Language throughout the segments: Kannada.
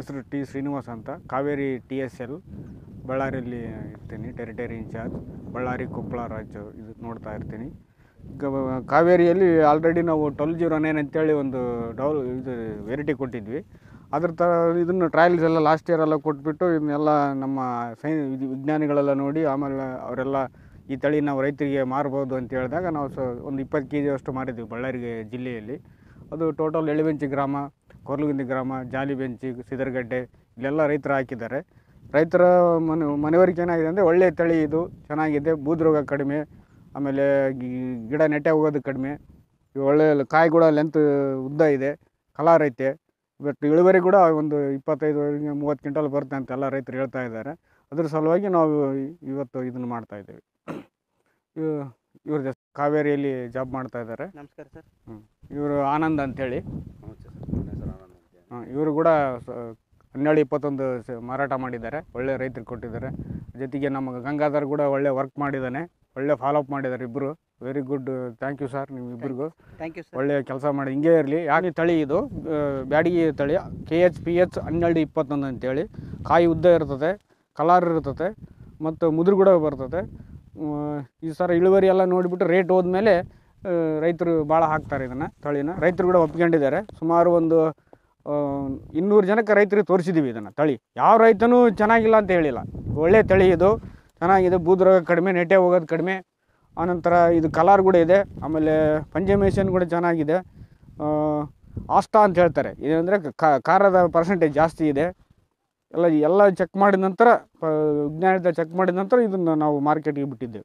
ಹೆಸರು ಟಿ ಶ್ರೀನಿವಾಸ್ ಅಂತ ಕಾವೇರಿ ಟಿ ಎಸ್ ಎಲ್ ಬಳ್ಳಾರಿಯಲ್ಲಿ ಇರ್ತೀನಿ ಟೆರಿಟರಿ ಇನ್ಚಾರ್ಜ್ ಬಳ್ಳಾರಿ ಕೊಪ್ಪಳ ರಾಜ್ಯ ಇದು ನೋಡ್ತಾ ಇರ್ತೀನಿ ಈಗ ಕಾವೇರಿಯಲ್ಲಿ ಆಲ್ರೆಡಿ ನಾವು ಟ್ವೆಲ್ ಜೀರೋ ನೈನ್ ಅಂತೇಳಿ ಒಂದು ಡೌಲ್ ಇದು ವೆರೈಟಿ ಕೊಟ್ಟಿದ್ವಿ ಅದ್ರ ಥರ ಇದನ್ನು ಟ್ರಯಲ್ಸ್ ಎಲ್ಲ ಲಾಸ್ಟ್ ಇಯರ್ ಎಲ್ಲ ಕೊಟ್ಬಿಟ್ಟು ಇದನ್ನೆಲ್ಲ ನಮ್ಮ ಸೈ ಇದು ವಿಜ್ಞಾನಿಗಳೆಲ್ಲ ನೋಡಿ ಆಮೇಲೆ ಅವರೆಲ್ಲ ಈ ತಳಿ ನಾವು ರೈತರಿಗೆ ಮಾರ್ಬೋದು ಅಂತ ಹೇಳಿದಾಗ ನಾವು ಸ ಒಂದು ಇಪ್ಪತ್ತು ಕೆ ಜಿಯಷ್ಟು ಮಾರಿದ್ವಿ ಬಳ್ಳಾರಿಗೆ ಜಿಲ್ಲೆಯಲ್ಲಿ ಅದು ಟೋಟಲ್ ಎಳಿಬೆಂಚಿ ಗ್ರಾಮ ಕೊರ್ಲಗುಂದಿ ಗ್ರಾಮ ಜಾಲಿಬೆಂಚಿ ಸಿದರಗಡ್ಡೆ ಇಲ್ಲೆಲ್ಲ ರೈತರು ಹಾಕಿದ್ದಾರೆ ರೈತರ ಮನ ಮನವರಿಕೆ ಏನಾಗಿದೆ ಅಂದರೆ ಒಳ್ಳೆಯ ತಳಿ ಇದು ಚೆನ್ನಾಗಿದೆ ಬೂದ್ರೋಗ ಕಡಿಮೆ ಆಮೇಲೆ ಗಿ- ಗಿಡ ನೆಟ್ಟೆ ಹೋಗೋದು ಕಡಿಮೆ ಇವು ಒಳ್ಳೆ ಕಾಯಿ ಕೂಡ ಲೆಂತ್ ಉದ್ದ ಇದೆ ಕಲರ್ ಐತೆ ಬಟ್ ಇಳುವರಿ ಕೂಡ ಒಂದು ಇಪ್ಪತ್ತೈದು ಮೂವತ್ತು ಕ್ವಿಂಟಲ್ ಬರುತ್ತೆ ಅಂತ ಎಲ್ಲ ರೈತರು ಹೇಳ್ತಾ ಇದ್ದಾರೆ ಅದ್ರ ಸಲುವಾಗಿ ನಾವು ಇವತ್ತು ಇದನ್ನು ಮಾಡ್ತಾ ಇದ್ದೇವೆ ಇವ್- ಇವ್ರ ಜೊತೆ ಕಾವೇರಿಯಲ್ಲಿ ಜಾಬ್ ಮಾಡ್ತಾ ಇದ್ದಾರೆ ನಮಸ್ಕಾರ ಸರ್ ಇವರು ಆನಂದ್ ಅಂತೇಳಿ ನಮಸ್ತೆ ಸರ್ ನನ್ನ ಹೆಸರು ಆನಂದ್ ಅಂತ ಇವರು ಕೂಡ ಸ- ಹನ್ನೆರಡು ಇಪ್ಪತ್ತೊಂದು ಸ- ಮಾರಾಟ ಮಾಡಿದ್ದಾರೆ ಒಳ್ಳೆ ರೈತರಿಗೆ ಕೊಟ್ಟಿದ್ದಾರೆ ಜೊತೆಗೆ ನಮ್ಮ ಗಂಗಾಧರ್ ಕೂಡ ಒಳ್ಳೆ ವರ್ಕ್ ಮಾಡಿದ್ದಾನೆ ಒಳ್ಳೆ ಫಾಲೋಅಪ್ ಮಾಡಿದ್ದಾರೆ ಇಬ್ಬರು very good thank you sir ನೀವು ಇಬ್ಬರಿಗೂ ಥ್ಯಾಂಕ್ ಯು ಸರ್ ಒಳ್ಳೆ ಕೆಲಸ ಮಾಡಿ ಹಿಂಗೆ ಇರಲಿ ಯಾಕೆ ತಳಿ ಇದು ಆ, ಬ್ಯಾಡಗಿ ತಳಿ ಕೆ ಎಚ್ ಪಿ ಎಚ್ ಹನ್ನೆರಡು ಇಪ್ಪತ್ತೊಂದು ಅಂತೇಳಿ ಕಾಯಿ ಉದ್ದ ಇರ್ತದೆ ಕಲರ್ ಇರ್ತದೆ ಮತ್ತು ಮುದುರು ಕೂಡ ಬರ್ತದೆ ಆ, ಈ ಸರ ಇಳುವರಿ ಎಲ್ಲ ನೋಡಿಬಿಟ್ಟು ರೇಟ್ ಹೋದ್ಮೇಲೆ ಆ, ರೈತರು ಭಾಳ ಹಾಕ್ತಾರೆ ಇದನ್ನು ತಳಿನ ರೈತರು ಕೂಡ ಒಪ್ಕೊಂಡಿದ್ದಾರೆ ಸುಮಾರು ಒಂದು ಆ, ಇನ್ನೂರು ಜನಕ್ಕೆ ರೈತರಿಗೆ ತೋರಿಸಿದ್ದೀವಿ ಇದನ್ನು ತಳಿ ಯಾವ ರೈತನೂ ಚೆನ್ನಾಗಿಲ್ಲ ಅಂತ ಹೇಳಿಲ್ಲ ಒಳ್ಳೆ ತಳಿ ಇದು ಚೆನ್ನಾಗಿದೆ ಬೂದ್ರೋಗ ಕಡಿಮೆ ನೆಟ್ಟೆ ಹೋಗೋದು ಕಡಿಮೆ ಆನಂತರ ಇದು ಕಲರ್ ಕೂಡ ಇದೆ ಆಮೇಲೆ ಪಂಜಮೇಷನ್ ಕೂಡ ಚೆನ್ನಾಗಿದೆ ಆ, ಆಸ್ಟಾ ಅಂತ ಹೇಳ್ತಾರೆ ಏನಂದರೆ ಖಾರದ ಪರ್ಸೆಂಟೇಜ್ ಜಾಸ್ತಿ ಇದೆ ಎಲ್ಲ ಎಲ್ಲ ಚೆಕ್ ಮಾಡಿದ ನಂತರ ಪ- ವಿಜ್ಞಾನದ ಚೆಕ್ ಮಾಡಿದ ನಂತರ ಇದನ್ನು ನಾವು ಮಾರ್ಕೆಟಿಗೆ ಬಿಟ್ಟಿದ್ದೇವೆ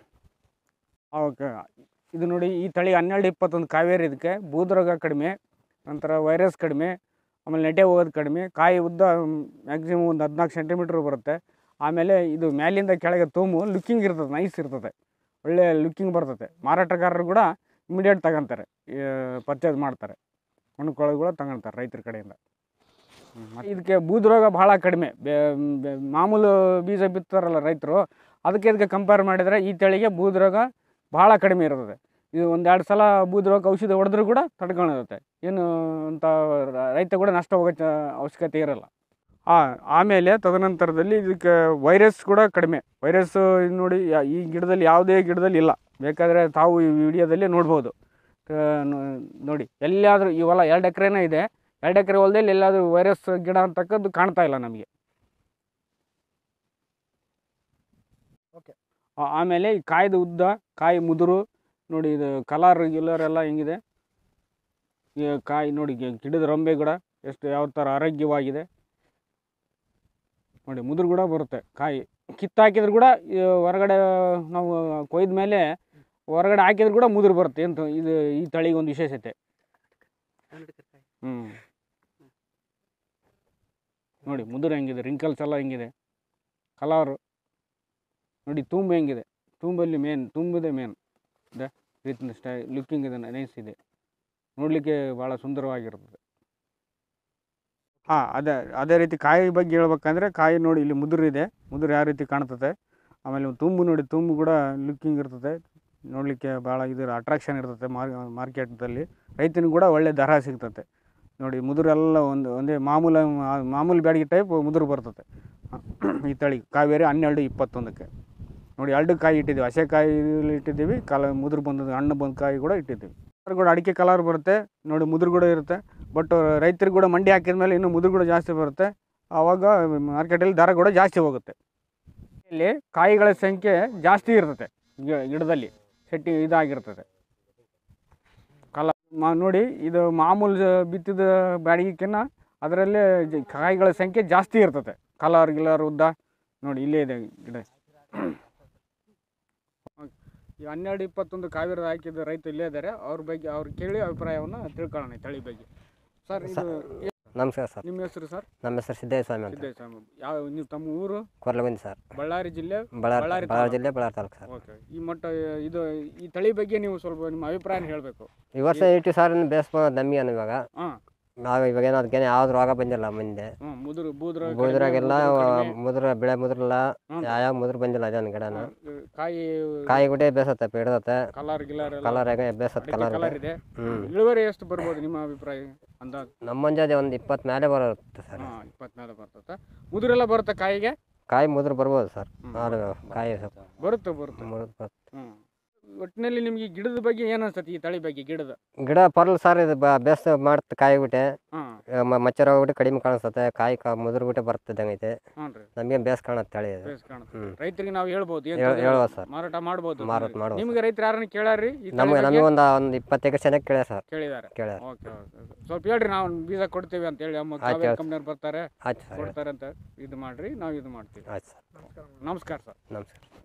ಓಕೆ ಇದು ನೋಡಿ ಈ ತಳಿ ಹನ್ನೆರಡು ಇಪ್ಪತ್ತೊಂದು ಕಾವೇರಿ ಇದಕ್ಕೆ ಬೂದ್ರೋಗ ಕಡಿಮೆ ನಂತರ ವೈರಸ್ ಕಡಿಮೆ ಆಮೇಲೆ ನೆಟೆ ಹೋಗೋದು ಕಡಿಮೆ ಕಾಯಿ ಉದ್ದ ಮ್ಯಾಕ್ಸಿಮಮ್ ಒಂದು ಹದಿನಾಲ್ಕು ಸೆಂಟಿಮೀಟ್ರ್ ಬರುತ್ತೆ ಆಮೇಲೆ ಇದು ಮ್ಯಾಲಿಂದ ಕೆಳಗೆ ತೂಮು ಲುಕ್ಕಿಂಗ್ ಇರ್ತದೆ ನೈಸ್ ಇರ್ತದೆ ಒಳ್ಳೆ ಲುಕ್ಕಿಂಗ್ ಬರ್ತದೆ ಮಾರಾಟಗಾರರು ಕೂಡ ಇಮಿಡಿಯೇಟ್ ತಗೊಂತಾರೆ ಪರ್ಚೇಸ್ ಮಾಡ್ತಾರೆ ಕೊಂಡ್ಕೊಳ್ಳೋದು ಕೂಡ ತಗೊಳ್ತಾರೆ ರೈತರ ಕಡೆಯಿಂದ ಹ್ಮ್. ಮತ್ತೆ ಇದಕ್ಕೆ ಬೂದ್ರೋಗ ಭಾಳ ಕಡಿಮೆ ಬೆ- ಬೆ- ಮಾಮೂಲು ಬೀಜ ಬಿತ್ತಾರಲ್ಲ ರೈತರು ಅದಕ್ಕೆ ಇದಕ್ಕೆ ಕಂಪೇರ್ ಮಾಡಿದರೆ ಈ ತಳಿಗೆ ಬೂದ್ರೋಗ ಭಾಳ ಕಡಿಮೆ ಇರ್ತದೆ ಇದು ಒಂದೆರಡು ಸಲ ಬೂದ್ರೋಗ ಔಷಧಿ ಹೊಡೆದ್ರೂ ಕೂಡ ತಡ್ಕೊಂಡಿರುತ್ತೆ ಏನು ಅಂತ ರ- ರೈತ ಕೂಡ ನಷ್ಟ ಹೋಗೋ ಚ- ಅವಶ್ಯಕತೆ ಇರಲ್ಲ ಹಾಂ ಆಮೇಲೆ ತದನಂತರದಲ್ಲಿ ಇದಕ್ಕೆ ವೈರಸ್ ಕೂಡ ಕಡಿಮೆ ವೈರಸ್ ನೋಡಿ ಯಾ- ಈ ಗಿಡದಲ್ಲಿ ಯಾವುದೇ ಗಿಡದಲ್ಲಿ ಇಲ್ಲ ಬೇಕಾದರೆ ತಾವು ಈ ವಿಡಿಯೋದಲ್ಲಿ ನೋಡ್ಬೋದು ಆ, ನೋ- ನೋಡಿ ಎಲ್ಲಿಯಾದರೂ ಈ ಹೊಲ ಎರಡು ಎಕರೆನೇ ಇದೆ ಎರಡು ಎಕರೆ ಹೊಲದಲ್ಲಿ ಎಲ್ಲಾದರೂ ವೈರಸ್ ಗಿಡ ಅಂತಕ್ಕದ್ದು ಕಾಣ್ತಾ ಇಲ್ಲ ನಮಗೆ ಓಕೆ ಆಮೇಲೆ ಈ ಕಾಯ್ದು ಉದ್ದ ಕಾಯಿ ಮುದುರು ನೋಡಿ ಇದು ಕಲರ್ ಗಿಲ್ಲರ್ ಎಲ್ಲ ಹೆಂಗಿದೆ ಈ ಕಾಯಿ ನೋಡಿ ಗಿ- ಗಿಡದ ರಂಬೆ ಕೂಡ ಎಷ್ಟು ಯಾವ ಥರ ಆರೋಗ್ಯವಾಗಿದೆ ನೋಡಿ ಮುದುರು ಕೂಡ ಬರುತ್ತೆ ಕಾಯಿ ಕಿತ್ತಾಕಿದ್ರು ಕೂಡ ಈ ಹೊರಗಡೆ ನಾವು ಕೊಯ್ದ ಮೇಲೆ ಹೊರಗಡೆ ಹಾಕಿದ್ರು ಕೂಡ ಮುದುರು ಬರುತ್ತೆ ಎಂತ ಇದು ಈ ತಳಿಗೆ ಒಂದು ವಿಶೇಷತೆ ಹ್ಞೂ ನೋಡಿ ಮುದುರು ಹೆಂಗಿದೆ ರಿಂಕಲ್ಸ್ ಎಲ್ಲ ಹೆಂಗಿದೆ ಕಲರು ನೋಡಿ ತುಂಬು ಹೆಂಗಿದೆ ತುಂಬಲ್ಲಿ ಮೇನ್ ತುಂಬಿದೆ ಮೇನ್ ಇದೆ ರೀತಿಯ ಸ್ಟೈ ಲುಕ್ಕಿಂಗ್ ಇದೆ ನೈಸ್ ಇದೆ ನೋಡಲಿಕ್ಕೆ ಭಾಳ ಸುಂದರವಾಗಿರ್ತದೆ ಹಾಂ ಅದೇ ಅದೇ ರೀತಿ ಕಾಯಿ ಬಗ್ಗೆ ಹೇಳ್ಬೇಕಂದ್ರೆ ಕಾಯಿ ನೋಡಿ ಇಲ್ಲಿ ಮುದುರು ಇದೆ ಮುದುರು ಯಾವ ರೀತಿ ಕಾಣ್ತದೆ ಆಮೇಲೆ ತುಂಬು ನೋಡಿ ತುಂಬು ಕೂಡ ಲುಕ್ಕಿಂಗ್ ಇರ್ತದೆ ನೋಡಲಿಕ್ಕೆ ಭಾಳ ಇದು ಅಟ್ರಾಕ್ಷನ್ ಇರ್ತದೆ ಮಾರ್ ಮಾರ್ಕೆಟ್ದಲ್ಲಿ ರೈತನಿಗೆ ಕೂಡ ಒಳ್ಳೆ ದರ ಸಿಗ್ತದೆ ನೋಡಿ ಮುದುರೆಲ್ಲ ಒಂದು ಒಂದೇ ಮಾಮೂಲ ಮಾಮೂಲಿ ಬ್ಯಾಡಿಗೆ ಟೈಪ್ ಮುದುರು ಬರ್ತದೆ ಈ ತಳಿ ಕಾವೇರಿ ಹನ್ನೆರಡು ಇಪ್ಪತ್ತೊಂದಕ್ಕೆ ನೋಡಿ ಎರಡು ಕಾಯಿ ಇಟ್ಟಿದ್ದೀವಿ ಹಸೆ ಕಾಯಿ ಇಟ್ಟಿದ್ದೀವಿ ಕಲ ಮುದುರು ಬಂದದ್ದು ಹಣ್ಣು ಬಂದ ಕಾಯಿ ಕೂಡ ಇಟ್ಟಿದ್ದೀವಿ ಅದ್ರ ಕೂಡ ಅಡಿಕೆ ಕಲರ್ ಬರುತ್ತೆ ನೋಡಿ ಮುದುರು ಕೂಡ ಇರುತ್ತೆ ಬಟ್ ರೈತರಿಗೆ ಕೂಡ ಮಂಡಿ ಹಾಕಿದ ಮೇಲೆ ಇನ್ನೂ ಮುದುರು ಕೂಡ ಜಾಸ್ತಿ ಬರುತ್ತೆ ಆವಾಗ ಮಾರ್ಕೆಟಲ್ಲಿ ದರ ಕೂಡ ಜಾಸ್ತಿ ಹೋಗುತ್ತೆ ಇಲ್ಲಿ ಕಾಯಿಗಳ ಸಂಖ್ಯೆ ಜಾಸ್ತಿ ಇರ್ತದೆ ಗಿ- ಗಿಡದಲ್ಲಿ ಸೆಟ್ಟಿ ಇದಾಗಿರ್ತದೆ ಕಲ ಮಾ ನೋಡಿ ಇದು ಮಾಮೂಲು ಬಿತ್ತಿದ ಬ್ಯಾಡಿಗೆಕಿನ್ನ ಅದರಲ್ಲೇ ಜ- ಕಾಯಿಗಳ ಸಂಖ್ಯೆ ಜಾಸ್ತಿ ಇರ್ತದೆ ಕಲರ್ ಗಿಲರ್ ಉದ್ದ ನೋಡಿ ಇಲ್ಲೇ ಇದೆ ಗಿಡ ಈ ಹನ್ನೆರಡು ಇಪ್ಪತ್ತೊಂದು ಕಾವೇರಿ ಹಾಕಿದ ರೈತ ಇಲ್ಲೇ ಇದ್ದಾರೆ ಅವ್ರ ಬಗ್ಗೆ ಅವ್ರು ಕೇಳಿ ಅಭಿಪ್ರಾಯವನ್ನು ತಿಳ್ಕೊಳ್ಳೋಣ ಈ ತಳಿ ಬಗ್ಗೆ ಸರ್ ಇದು ಏ- ನಮಸ್ಕಾರ ಸರ್ ನಿಮ್ಮ ಹೆಸರು ಸರ್ ನಮ್ಮ ಹೆಸರು ಸಿದ್ದೇಶ್ವರ ಸ್ವಾಮಿ ಅಂತ ಸಿದ್ದೇಶ್ವರ ಯಾವ ನೀವು ತಮ್ಮ ಊರು ಕೊರ್ಲಗುಂದಿ ಸರ್ ಬಳ್ಳಾರಿ ಜಿಲ್ಲೆ ಬಳ್ಳಾರಿ ಬಳ್ಳಾರಿ ಬಳ್ಳಾರಿ ಜಿಲ್ಲೆ ಬಳ್ಳಾರಿ ತಾಲೂಕು ಸರ್ ಓಕೆ ಈ ಮಟ್ಟ ಇದು ಈ ತಳಿ ಬಗ್ಗೆ ನೀವು ಸ್ವಲ್ಪ ನಿಮ್ಮ ಅಭಿಪ್ರಾಯ ಹೇಳಬೇಕು ಈ ವರ್ಷ ಇಟ್ಟು ಸರ್ ಬೇಸ್ ನಮಗೆ ಇವಾಗ ಹಾಂ ನಾವು ಇವಾಗ ಏನೋ ಅದಕ್ಕೇನು ಯಾವ್ದು ರೋಗ ಬಂದಿಲ್ಲ ಮುಂದೆ ಹ್ಞೂ ಮುದುರು ಬೂದ್ರ ಕಡಿಮೆ, ಮುದ್ರಾಗೆಲ್ಲ ಮುದುರು ಕಡಿಮೆ. ಮುದ್ರ ಬೆಳೆ ಮುದ್ರಲ್ಲ ಹ್ಞೂ. ಯಾವ ಮುದ್ರ ಬಂದಿಲ್ಲ ಅದೇನು ಗಿಡನ ಹ್ಮ್, ಕಾಯಿ ಕಾಯಿ ಗುಡ್ಡೆ ಬೇಸತ್ತೆ ಹಿಡ್ದತ್ತೆ ಕಲರ್ ಗಿಲರ್ ಎಲ್ಲ ಕಲರ್ ಆಗ ಬೇಸತ್ತೆ ಅಡಿಕೆ ಕಲರ್ ಕಲರ್ ಇದೆ ಹ್ಞೂ ಇಳುವರಿ ಎಷ್ಟು ಬರ್ಬೋದು ನಿಮ್ಮ ಅಭಿಪ್ರಾಯ ಅಂದಾಜು ನಮ್ಮ ಮುಂಜಾನೆ ಒಂದು ಇಪ್ಪತ್ತು ಮೇಲೆ ಬರುತ್ತೆ ಸರ್ ಹಾಂ ಇಪ್ಪತ್ನಾಲ್ಕು ಬರ್ತದೆ ಮುದುರೆಲ್ಲ ಬರುತ್ತೆ ಕಾಯಿಗೆ ಕಾಯಿ ಮುದ್ರ ಬರ್ಬೋದು ಸರ್ ಹ್ಮ್. ಅದು ಕಾಯಿ ಸ್ವಲ್ಪ ಬರುತ್ತೆ ಬರುತ್ತೆ ಮುರಿದ್ ಬರುತ್ತೆ. ಹ್ಞೂ ಒಟ್ಟಿನಲ್ಲಿ ನಿಮಗೆ ಈ ಗಿಡದ ಬಗ್ಗೆ ಏನು ಅನ್ಸುತ್ತೆ ಈ ತಳಿ ಬಗ್ಗೆ ಗಿಡದ ಗಿಡ ಪರ್ಲ್ ಸರ್ ಇದು ಬ ಬೇಸ್ ಮಾಡುತ್ತೆ ಕಾಯಿ ಬಿಟ್ಟೆ ಹಾಂ ಮಚ್ಚರ ಹೋಗ್ಬಿಟ್ಟು ಕಡಿಮೆ ಕಾಣಿಸ್ತತೆ ಕಾಯಿ ಕಾ ಮುದ್ರ ಬಿಟ್ಟೆ ಬರ್ತದಂಗೈತೆ ಹ್ಞೂ ರೀ ನಮಗೆ ಬೇಸ್ ಕಾಣುತ್ತೆ ತಳಿ ಇದು ಬೇಸ್ ಕಾಣುತ್ತೆ ಹ್ಞೂ ರೈತರಿಗೆ ನಾವು ಹೇಳ್ಬೋದು ಏನ್ ಹೇಳ್- ತೊಂದ್ರೆ ಹೇಳ್ಬೋದು ಇಲ್ಲ. ಸರ್. ಮಾರಾಟ ಮಾಡ್ಬೋದು ಮಾರಾಟ ಮಾಡ್ಬೋದು ನಿಮ್ಗೆ ರೈತರು ಯಾರನ್ನ ಕೇಳ್ಯಾರ್ರಿ ಈ ತಳಿ ನಮಗೆ ಬಗ್ಗೆ? ನಮಗೆ ಒಂದು ಒಂದು ಇಪ್ಪತ್ತೈದು ಚೆನ್ನಾಗಿ ಕೇಳ ಸರ್ ಕೇಳಿದ್ದಾರೆ ಕೇಳ್ಯಾರ ಓಕೆ ಓಕೆ ಸ್ವಲ್ಪ ಹೇಳ್ರಿ ನಾವು ಬೀಜ ಕೊಡ್ತೀವಿ ಅಂತ ಹೇಳಿ ನಮ್ಮ ಆಯ್ತು, ಕಾವೇರಿ ಆಯ್ತು. ಕಂಪ್ನಿಯವ್ರು ಬರ್ತಾರೆ ಆಯ್ತು ಸರ್ ಕೊಡ್ತಾರೆ ಅಂತ ಇದು ಮಾಡ್ರಿ ನಾವು ಇದು ಮಾಡ್ತೀವಿ ಆಯ್ತು ಸರ್ ನಮಸ್ಕಾರ ಸರ್ ನಮಸ್ಕಾರ